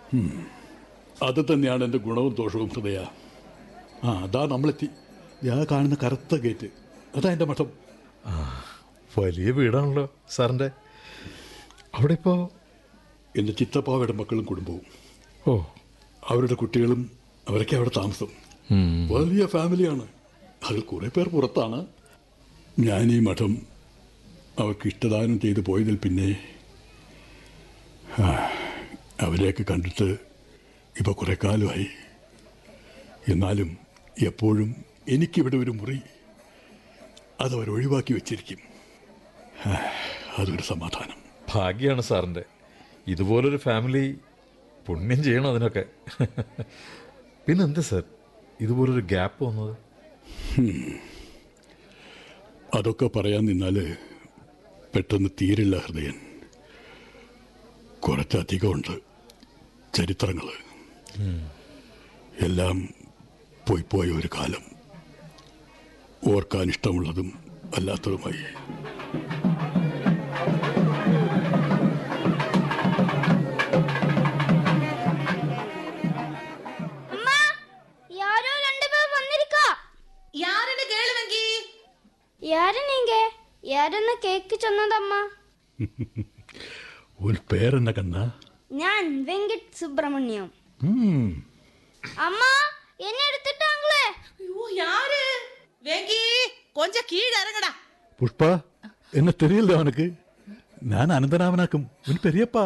അത് തന്നെയാണ് എൻ്റെ ഗുണവും ദോഷവും ഹൃദയ ആ അതാ നമ്മളെത്തി ഞാൻ കാണുന്ന കറുത്ത ഗേറ്റ് അതാ എൻ്റെ മഠം വലിയ വീടാണല്ലോ സാറിൻ്റെ അവിടെ ഇപ്പോൾ എൻ്റെ ചിത്തപ്പാവയുടെ മക്കളും കുടുംബവും ഓ അവരുടെ കുട്ടികളും അവരൊക്കെ അവിടെ താമസം വലിയ ഫാമിലിയാണ് അതിൽ കുറേ പേർ പുറത്താണ് ഞാൻ ഈ മഠം അവർക്ക് ഇഷ്ടദാനം ചെയ്തു പോയതിൽ പിന്നെ ആ, അവരെയൊക്കെ കണ്ടിട്ട് ഇപ്പോൾ കുറേ കാലമായി എന്നാലും എപ്പോഴും എനിക്കിവിടെ ഒരു മുറി അതവർ ഒഴിവാക്കി വെച്ചിരിക്കും ആ, അതൊരു സമാധാനം ഭാഗ്യമാണ് സാറിൻ്റെ ഇതുപോലൊരു ഫാമിലി പുണ്യം ചെയ്യണം അതിനൊക്കെ പിന്നെന്താ സാർ ഇതുപോലൊരു ഗ്യാപ്പ് വന്നത് അതൊക്കെ പറയാൻ നിന്നാൽ പെട്ടെന്ന് തീരില്ല ഹൃദയൻ കുറച്ചധികമുണ്ട് ചരിത്രങ്ങൾ എല്ലാം പോയി പോയ ഒരു കാലം ഓർക്കാൻ ഇഷ്ടമുള്ളതും അല്ലാത്തതുമായി அம்மா யாரோ ரெண்டு பேர் வந்திருக்கா யாருன்னு கேளு வெங்கி யாரு நீங்க யாருன்னு கேக்கு சொன்னதம்மா ഒരു പേരെന്ന കണ്ണ ഞാൻ വെങ്കിട്ട് സുബ്രഹ്മണ്യം அம்மா என்ன எடுத்துட்டாங்களே ஐயோ யாரு வெங்கி கொஞ்சம் கீழே இறங்கடா പുഷ്പ എന്നെ തെരിയല്ലോ അവനക്ക് ഞാൻ അനന്തരാമനാക്കും ഒരു പെരിയപ്പ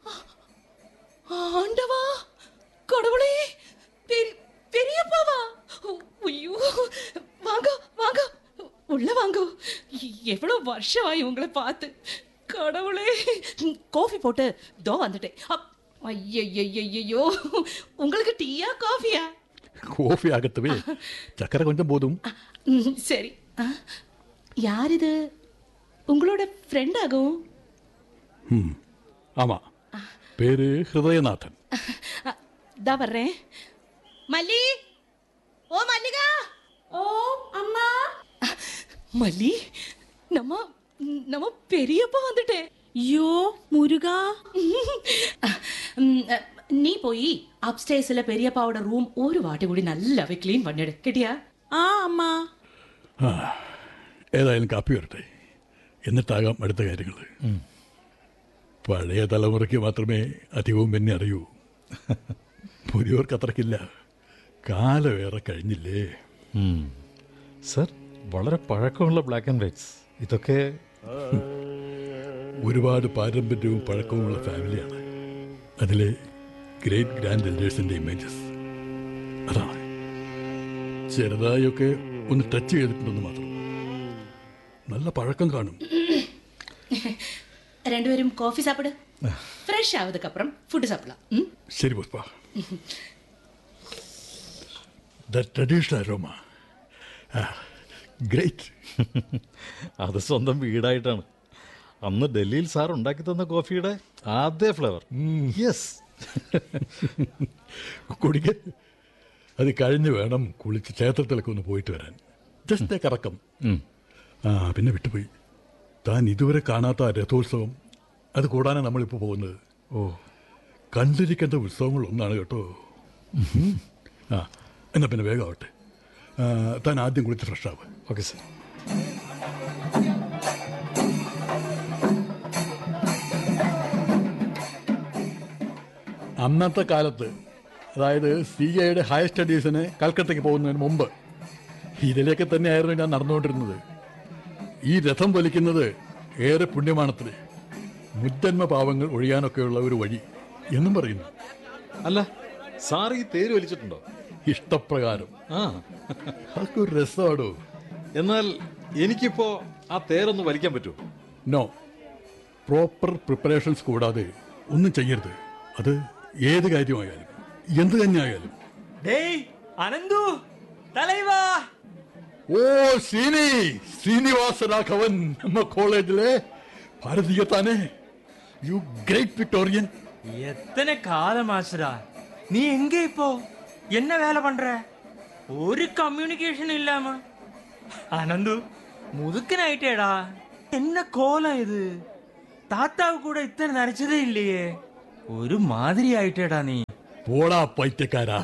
ஆண்டவா கடவுளே பெரி- பெரியப்பாவா ஐயோ வாங்க வாங்க உள்ள வாங்க எவ்வளவு வருஷம் ஆயி உங்களை பார்த்து கடவுளே காஃபி போட்டு தோ வந்துட்டேன் ஐயோ உங்களுக்கு டீயா காஃபியா കോഫി ആകത്തവേ ചക്കര കൊഞ്ചം പോതും ம், சரி ஆ, யார் இது உங்களோட ஃப்ரெண்ட் ஆகும் ആമാ പേര് ഹൃദയനാഥൻ அ, இதா வர்றேன் மல்லி ஓ மல்லிகா ஓ அம்மா மல்லி நம்ம நம்ம பெரியப்பா வந்துட்டேன் ஐயோ முருகா ம், அ, நீ போய் அப்டேஸ்ல பெரியப்பாவோட ரூம் ஒரு வாட்டி കൂടി നല്ലവ ക്ലീൻ பண்ணிடு കേട്ടിയാ ആ അമ്മ ആ ഏതായാലും കാപ്പി വരട്ടെ എന്നിട്ടാകാം അടുത്ത കാര്യങ്ങൾ പഴയ തലമുറയ്ക്ക് മാത്രമേ അധികവും എന്നെ അറിയൂ പുതിയവർക്ക് അത്രക്കില്ല കാലമേറെ കഴിഞ്ഞില്ലേ സർ വളരെ പഴക്കമുള്ള ബ്ലാക്ക് ആൻഡ് വൈറ്റ്സ് ഇതൊക്കെ ഒരുപാട് പാരമ്പര്യവും പഴക്കവുമുള്ള ഫാമിലിയാണ് അതിലെ ഗ്രേറ്റ് ഗ്രാൻഡ് എൽഡേഴ്സിൻ്റെ ഇമേജസ് അതാണ് ചെറുതായൊക്കെ ഒന്ന് ടച്ച് ചെയ്തിട്ടുണ്ടെന്ന് മാത്രം നല്ല പഴക്കം കാണും രണ്ടുപേരും കോഫി സാപ്പിട് ഫ്രഷ് ആവதுக்கு அப்புறம் ஃபுட் சாப்பிடலாம் ம்? ശരി Pushpa the traditional aroma great അത് സ്വന്തം വീടായിട്ടാണ് അന്ന് ഡൽഹിയിൽ സാർ ഉണ്ടാക്കി തന്ന കോഫിയുടെ ആദ്യ ഫ്ലേവർ യെസ് കുടിക്ക അത് കഴിഞ്ഞ് വേണം കുളിച്ച് ക്ഷേത്രത്തിലൊക്കെ ഒന്ന് പോയിട്ട് വരാൻ ജസ്റ്റ് കറക്കം ആ പിന്നെ വിട്ടുപോയി താൻ ഇതുവരെ കാണാത്ത ആ രഥോത്സവം അത് കൂടാനാണ് നമ്മളിപ്പോൾ പോകുന്നത് ഓ കണ്ടിരിക്കേണ്ട ഉത്സവങ്ങൾ ഒന്നാണ് കേട്ടോ ഉം. ആ എന്നാ പിന്നെ വേഗം ആവട്ടെ ആ, താൻ ആദ്യം കുളിച്ച് ഫ്രഷ് ആവുക ഓക്കെ സർ അന്നത്തെ കാലത്ത് അതായത് സി എയുടെ ഹയർ സ്റ്റഡീസിന് കൽക്കട്ടയ്ക്ക് പോകുന്നതിന് മുമ്പ് ഇതിലേക്ക് തന്നെയായിരുന്നു ഞാൻ നടന്നുകൊണ്ടിരുന്നത് ഈ രഥം വലിക്കുന്നത് ഏറെ പുണ്യമാണത്രേ മുജ്ജന്മ പാവങ്ങൾ ഒഴിയാനൊക്കെയുള്ള ഒരു വഴി എന്നും പറയുന്നു അല്ല സാർ ഈ തേര് വലിച്ചിട്ടുണ്ടോ ഇഷ്ടപ്രകാരം ആ അതൊക്കെ ഒരു രസമാടോ എന്നാൽ എനിക്കിപ്പോ ആ തേരൊന്ന് വലിക്കാൻ പറ്റുമോ നോ പ്രോപ്പർ പ്രിപ്പറേഷൻസ് കൂടാതെ ഒന്നും ചെയ്യരുത് അത് ഏത് കാര്യമായാലും എന്ത് തന്നെ ആയാലും டேய் அனந்து தலைவா ഓ ശ്രീനി ശ്രീനിവാസ രാഘവൻ നമ്മ കോളേജിലെ ഭാരതീയ താനെ യു ഗ്രേറ്റ് വിക്ടോറിയൻ எத்தனை காலம் ஆச்சுடா நீ எங்க இப்போ என்ன வேலை பண்ற ஒரு கம்யூனிகேஷன் இல்லாம அனந்து முதுக்கனாயிட்டேடா என்ன கோலம் இது தாத்தாவு கூட இத்தனை நரைச்சதே இல்லையே ஒரு மாதிரி ஆயிட்டேடா நீ പോടാ പൈറ്റക്കാരാ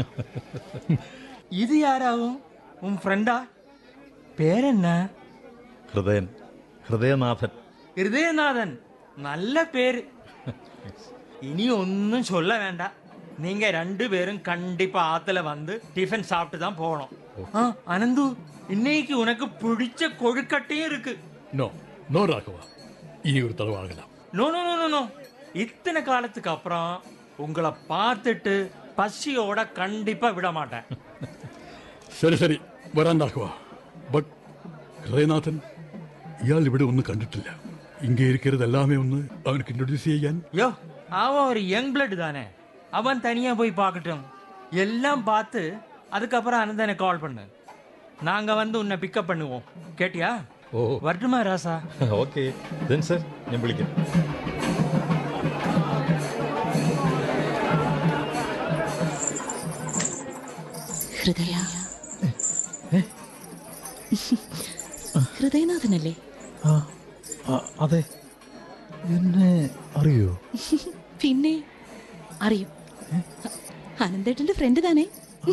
ഇത് ആരാവും ഉൻ ഫ്രണ്ടാ പേരെന്ന ഹൃദയൻ ഹൃദയനാഥൻ ഹൃദയനാഥൻ നല്ല പേര് ഇനി ഒന്നും ചൊല്ല വേണ്ട நீங்க ரெண்டு பேரும் கண்டிப்பா ஆத்துல வந்து டிஃபன் சாப்பிட்டு தான் போகணும் ஆ, அனந்து இன்னைக்கு உனக்கு பிடிச்ச கொழுக்கட்டையும் இருக்கு நோ நோ ராகவா இனி ஒரு தடவை ஆகலாம் no no no no no இத்தனை காலத்துக்கு அப்புறம் உங்களை பார்த்துட்டு பசியோட கண்டிப்பா விட மாட்டேன் ശരി ശരി വരാൻ രാഘവ ബട്ട് ഹൃദയനാഥൻ ഇയാൾ ഇവിടെ ഒന്നും കണ്ടിട്ടില്ല ഇங்கே இருக்கிறது எல்லாமே ഒന്ന് അവനക്ക് ഇൻട്രൊഡ്യൂസ് ചെയ്യാൻ யோ அவன் ஒரு யங் பிளட் தானே அவன் தனியா போய் பார்க்கட்டும் எல்லாம் பார்த்து அதுக்கப்புறம் அனந்தனை கால் பண்ணு நாங்க வந்து உன்னை பிக்கப் பண்ணுவோம் கேட்டியா ഓ வரட்டுமா ராசா ഓക്കെ ദെൻ സർ ഞാൻ വിളിക്കാം ഹൃദയ ഹൃദയനാഥനല്ലേ അതെ എന്നെ അറിയോ പിന്നെ അറിയും അനന്തേട്ടന്റെ ഫ്രണ്ട് താനേ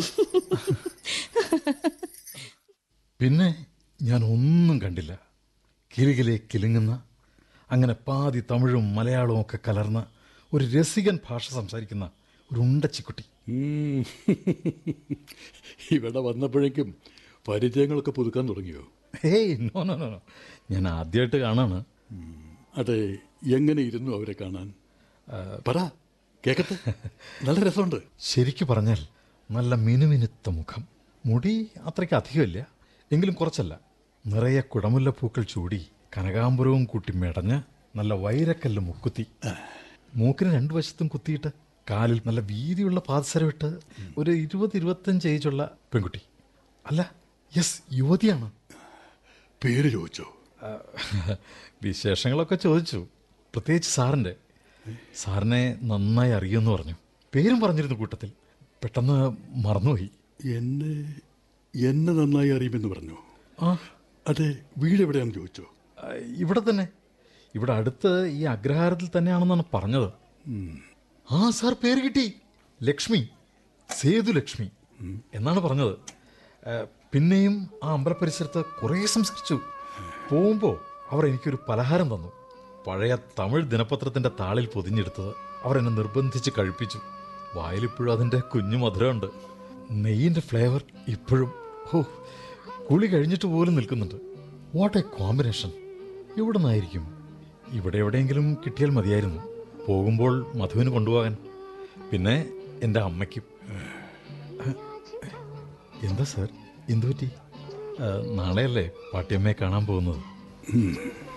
പിന്നെ ഞാൻ ഒന്നും കണ്ടില്ല കിലുകിലെ കിലുങ്ങുന്ന അങ്ങനെ പാതി തമിഴും മലയാളവും ഒക്കെ കലർന്ന ഒരു രസികൻ ഭാഷ സംസാരിക്കുന്ന ഒരു ഉണ്ടച്ചിക്കുട്ടി ഉം. ഇവിടെ വന്നപ്പോഴേക്കും പരിചയങ്ങളൊക്കെ പുതുക്കാൻ തുടങ്ങിയോ hey no no no no ഞാൻ ആദ്യമായിട്ട് കാണാണ് അതെ എങ്ങനെ ഇരുന്നു അവരെ കാണാൻ പറ കേക്കട്ടെ നല്ല രസമുണ്ട് ശരിക്കു പറഞ്ഞാൽ നല്ല മിനുമിനുത്ത മുഖം മുടി അത്രയ്ക്ക് അധികമില്ല എങ്കിലും കുറച്ചല്ല നിറയെ കുടമുല്ല പൂക്കൾ ചൂടി കനകാമ്പരവും കൂട്ടി മെടഞ്ഞ് നല്ല വൈരക്കല്ല് മുക്കുത്തി മൂക്കിന് രണ്ടു വശത്തും കുത്തിയിട്ട് കാലിൽ നല്ല വീതിയുള്ള പാദസരമിട്ട് ഒരു ഇരുപത് ഇരുപത്തഞ്ച് ഏജുള്ള പെൺകുട്ടി അല്ല യെസ് യുവതിയാണ് പേര് ചോദിച്ചോ ആ, വിശേഷങ്ങളൊക്കെ ചോദിച്ചു പ്രത്യേകിച്ച് സാറിൻ്റെ സാറിനെ നന്നായി അറിയുമെന്ന് പറഞ്ഞു പേരും പറഞ്ഞിരുന്നു കൂട്ടത്തിൽ പെട്ടെന്ന് മറന്നുപോയി എന്നെ എന്നെ നന്നായി അറിയുമെന്ന് പറഞ്ഞു ആ അതെ വീട് എവിടെയാണെന്ന് ചോദിച്ചോ ആ, ഇവിടെ തന്നെ ഇവിടെ അടുത്ത് ഈ അഗ്രഹാരത്തിൽ തന്നെയാണെന്നാണ് പറഞ്ഞത് ആ സാർ പേര് കിട്ടി ലക്ഷ്മി സേതു ലക്ഷ്മി എന്നാണ് പറഞ്ഞത് ആ, പിന്നെയും ആ അമ്പലപരിസരത്ത് കുറേ സംസാരിച്ചു പോകുമ്പോൾ അവർ എനിക്കൊരു പലഹാരം തന്നു പഴയ തമിഴ് ദിനപത്രത്തിന്റെ താളിൽ പൊതിഞ്ഞെടുത്തത് അവർ എന്നെ നിർബന്ധിച്ച് കഴിപ്പിച്ചു വായിലിപ്പോഴും അതിൻ്റെ കുഞ്ഞു മധുരമുണ്ട് നെയ്യിൻ്റെ ഫ്ലേവർ ഇപ്പോഴും ഹോ കുളി കഴിഞ്ഞിട്ട് പോലും നിൽക്കുന്നുണ്ട് വാട്ട് എ കോമ്പിനേഷൻ എവിടെ നിന്നായിരിക്കും ഇവിടെ എവിടെയെങ്കിലും കിട്ടിയാൽ മതിയായിരുന്നു പോകുമ്പോൾ മധുവിന് കൊണ്ടുപോകാൻ പിന്നെ എൻ്റെ അമ്മയ്ക്കും എന്താ സാർ എന്തു പറ്റി ആ, നാളെയല്ലേ പാട്ടിയമ്മയെ കാണാൻ പോകുന്നത്